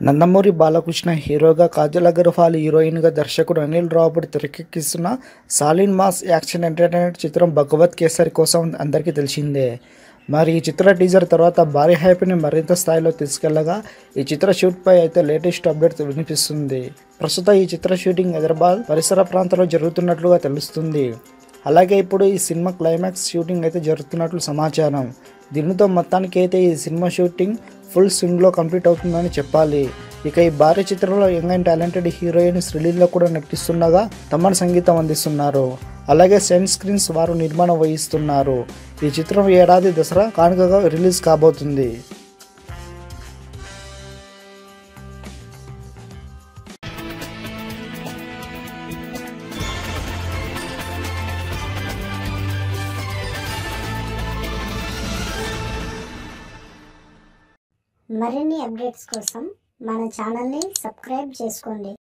నందమూరి బాలకృష్ణ హీరోగా కాజల్ అగర్వాల్ హీరోయిన్గా దర్శకుడు అనిల్ రావుపూడి తెరకెక్కిస్తున్న సాలిన్ మాస్ యాక్షన్ ఎంటర్టైనర్ చిత్రం భగవత్ కేసరి కోసం అందరికీ తెలిసిందే మరి ఈ చిత్ర టీజర్ తర్వాత భారీ హైప్ని మరింత స్థాయిలో తీసుకెళ్లగా ఈ చిత్ర షూట్పై అయితే లేటెస్ట్ అప్డేట్ వినిపిస్తుంది ప్రస్తుతం ఈ చిత్ర షూటింగ్ హైదరాబాద్ పరిసర ప్రాంతాల్లో జరుగుతున్నట్లుగా తెలుస్తుంది అలాగే ఇప్పుడు ఈ సినిమా క్లైమాక్స్ షూటింగ్ అయితే జరుగుతున్నట్లు సమాచారం దీనితో మొత్తానికి అయితే ఈ సినిమా షూటింగ్ ఫుల్ స్వింగ్లో కంప్లీట్ అవుతుందని చెప్పాలి ఇక ఈ భారీ చిత్రంలో young and talented heroine Sreeleela కూడా నటిస్తుండగా తమన్ సంగీతం అందిస్తున్నారు అలాగే సెన్ స్క్రీన్స్ వారు నిర్మాణం వహిస్తున్నారు ఈ చిత్రం ఈ ఏడాది దసరా కానుకగా రిలీజ్ కాబోతుంది మరిన్ని అప్డేట్స్ కోసం మన ఛానల్ని సబ్స్క్రైబ్ చేసుకోండి